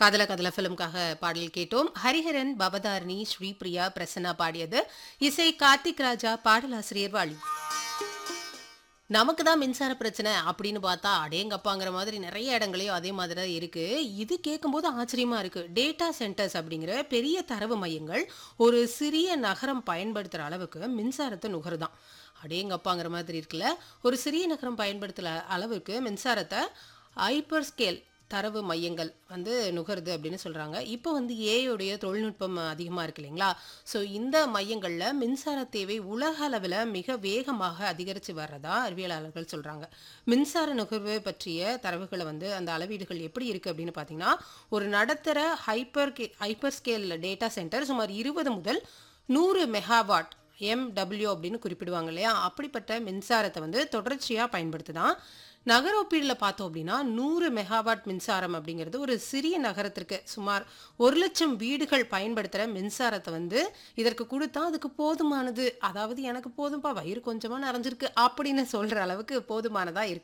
காதல காதல ஃபிலிம்காக பாடல் கேட்டோம் ஹரிஹரன் பவதாரணி ஸ்ரீபிரியா பிரசன்னா பாடியது இசை கார்த்திக் ராஜா பாடலாசிரியர் வாலி நமக்கு தான் மின்சார பிரச்சனை அப்படின்னு பார்த்தா அடேங்கப்பாங்கிற மாதிரி நிறைய இடங்களையும் அதே மாதிரி தான் இருக்கு இது கேட்கும்போது ஆச்சரியமா இருக்கு டேட்டா சென்டர்ஸ் அப்படிங்கிற பெரிய தரவு மையங்கள் ஒரு சிறிய நகரம் பயன்படுத்துகிற அளவுக்கு மின்சாரத்தை நுகருதான் அடேங்கப்பாங்கிற மாதிரி இருக்குல்ல ஒரு சிறிய நகரம் பயன்படுத்துகிற அளவுக்கு மின்சாரத்தை ஹைப்பர் ஸ்கேல் தரவு மையங்கள் வந்து நுகருது அப்படின்னு சொல்கிறாங்க இப்போ வந்து ஏயோடைய தொழில்நுட்பம் அதிகமாக இருக்கு இல்லைங்களா ஸோ இந்த மையங்களில் மின்சார தேவை உலக அளவில் மிக வேகமாக அதிகரித்து வர்றதா அறிவியலாளர்கள் சொல்கிறாங்க மின்சார நுகர்வு பற்றிய தரவுகளை வந்து அந்த அளவீடுகள் எப்படி இருக்குது அப்படின்னு பார்த்தீங்கன்னா ஒரு நடுத்தர hyper hyper scale data centre சுமார் இருபது முதல் நூறு மெகாவாட் எம்டபிள்யூ அப்படின்னு குறிப்பிடுவாங்க இல்லையா அப்படிப்பட்ட மின்சாரத்தை வந்து தொடர்ச்சியாக பயன்படுத்துதான் நகர ஒப்பீடில் பார்த்தோம் அப்படின்னா நூறு மெகாவாட் மின்சாரம் அப்படிங்கிறது ஒரு சிறிய நகரத்திற்கு சுமார் ஒரு லட்சம் வீடுகள் பயன்படுத்துகிற மின்சாரத்தை வந்து இதற்கு கொடுத்தா அதுக்கு போதுமானது அதாவது எனக்கு போதும்பா வயிறு கொஞ்சமாக நிறைஞ்சிருக்கு அப்படின்னு சொல்கிற அளவுக்கு போதுமானதாக இருக்குது